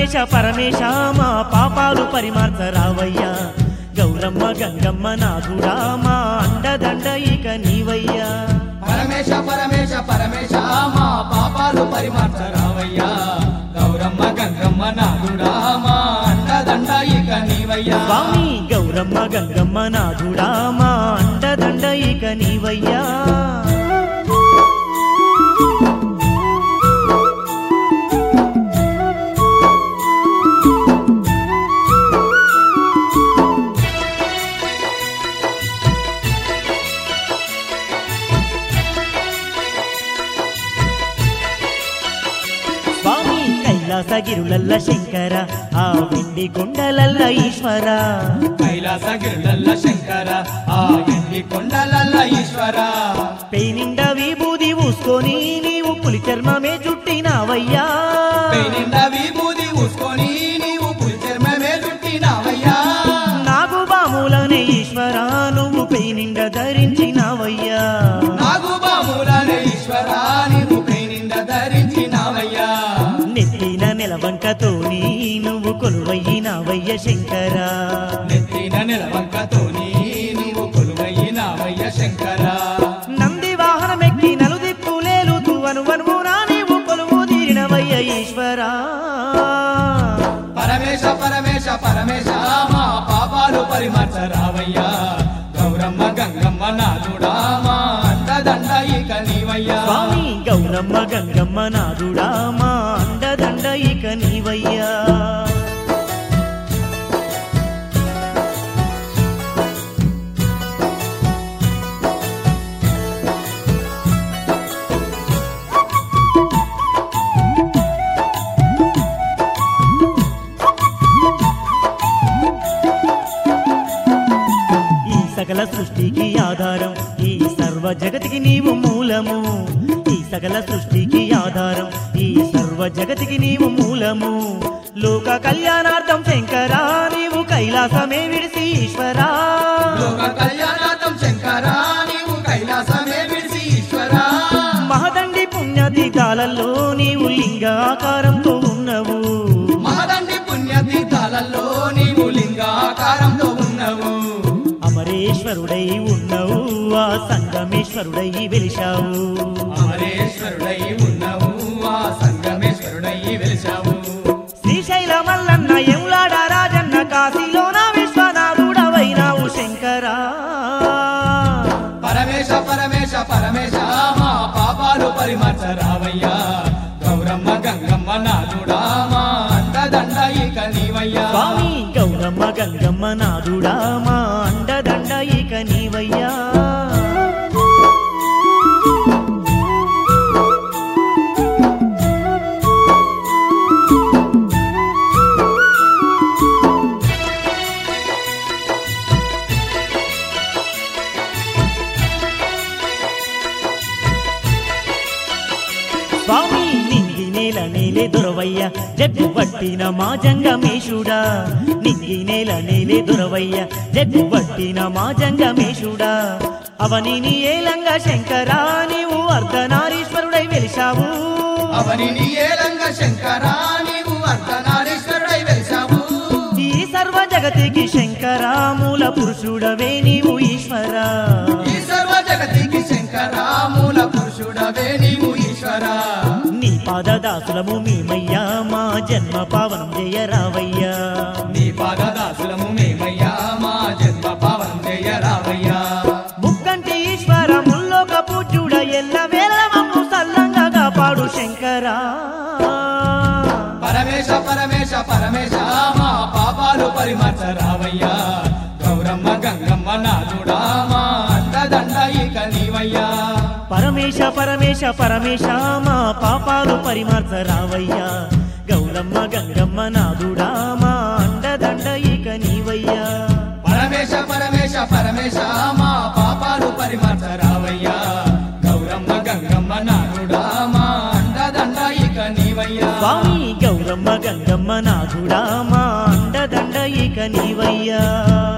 పరమేశ పరమేశ మా పాపాలు పరిమార్చరావయ్యా గౌరమ్మ గంగమ్మ నాథుడా మా అండదండ ఇక నీవయ్యా పరమేశ పరమేశ పరమేశ మా పాపాలు పరిమార్చరావయ్యా గౌరమ్మ గంగమ్మ నాదుడా మా అండదండ ఇక నీవయ్యా స్వామి గౌరమ్మ గంగమ్మ నాథుడా మా అండదండ ఇక నీవయ్యా స్వామి కైలాసగిరులల్ల శంకర ఆ వెండి గుండలల్ల ఈశ్వర కైలాసగిరులల్ల శంకర ఆ ఎండి కొండలల్ల ఈశ్వర పెయినిండ విభూది ఊసుకొని నీవు పులి చర్మమే చుట్టినావయ్యా నిండా విభూది ఊసుకొని నీవు పులి చర్మమే చుట్టినావయ్యా నాగు బాములనే ఈశ్వర నువ్వు పెయినిండ ధరించినావయ్యా నాగు బాములనే ఈశ్వర నీవు నిండా ధరించినావయ్యా నెత్తిన నెలవంకతోని నువ్వు కొలువయ్యినావయ్య శంకర నెత్తిన నిలవంకతోని నీవు కొలువయ్యినావయ్య శంకర నంది వాహనమెక్కి నలుదిప్పులేలుతూ అనువనువునా నీవు కొలువు తీరినవయ్య ఈశ్వరా పరమేశ పరమేశ పరమేశ మా పాపాలు పరిమర్చరావయ్యా గౌరమ్మ గంగమ్మ నాదుడా మా అండదండ ఇక నీవయ్యా స్వామి గౌరమ్మ గంగమ్మ నాదుడా మా అండదండ ఇక నీవయ్యా ఈ సకల సృష్టికి ఆధారం ఈ సర్వ జగతికి నీవు మూలము ఈ సకల సృష్టికి ఆధారం ఈ సర్వ జగతికి నీవు మూలము లోక కళ్యాణార్థం శంకరా నీవు కైలాసమే విడిసి ఈశ్వరా లోక కళ్యాణార్థం శంకరా నీవు కైలాసమే విడిసి ఈశ్వరా మహదండి పుణ్యతీర్థాలలో నీవు లింగాకారంతో ఉన్నవు మహదండి పుణ్యతీర్థాలలో నీవు లింగాకారంలో ఉన్నవు అమరేశ్వరుడై ఉన్నవు ఆ సంగమేశ్వరుడై వెలిశావు అమరేశ్వరుడై ఉన్నవు ఆ సంగమేశ్వరుడై వెలిశావు శ్రీశైల మల్లన్న ఎములాడ రాజన్న కాశీలోన విశ్వనాథుడవైనావు శంకరా పరమేశ పరమేశ పరమేశ మా పాపాలు పరిమర్చరావయ్యా గౌరమ్మ గంగమ్మ నాదుడా మా అండదండ ఇక నీవయ్యా స్వామి గౌరమ్మ గంగమ్మ నాదుడా మా అండదండ ఇక నీవయ్యా స్వామి నింగి నేల నేలే దొరవయ్య జగ్గు పట్టిన మా జంగమేశుడా నింగి నేల నేలే దొరవయ్య జగ్గు పట్టిన మా జంగమేశుడా అవని నీ ఏలంగా శంకరా నీవు అర్ధనారీశ్వరుడై వెలిశావు అవని నీ ఏలంగ శంకరా నీవు అర్ధనారీశ్వరుడై వెలిశావు ఈ సర్వ జగతికి శంకరా మూల పురుషుడవే నీవు ఈశ్వరా ఈ సర్వ జగతికి శంకరా మూల పురుషుడవే నీవు ఈశ్వరా నీ పాదదాసులము మేమయ్యా మా జన్మ పావనం జయరావయ్యా నీ పాదదాసులము మేమయ్యా మా జన్మ పావనం జయరావయ్యా ముక్కంటి ఈశ్వర ముల్లోక పూజ్యుడ ఎల్ల వేళ మమ్ము సల్లంగా కాపాడు శంకరా పరమేశ పరమేశ పరమేశ మా పాపాలు పరిమర్చరావయ్యా గౌరమ్మ గంగమ్మ నాదుడా మా అండదండ ఇక నీవయ్యా పరమేశ పరమేశ పరమేశ మా పాపాలు పరిమార్చరావయ్యా గౌరమ్మ గంగమ్మ నాదుడా మా అండదండ ఇక నీవయ్యా పరమేశ పరమేశ పరమేశ మా పాపాలు పరిమర్చరావయ్యా గౌరమ్మ గంగమ్మ నాదుడా మా అండదండ ఇక నీవయ్యా స్వామి గౌరమ్మ గంగమ్మ నాథుడా మా అండదండ ఇక నీవయ్యా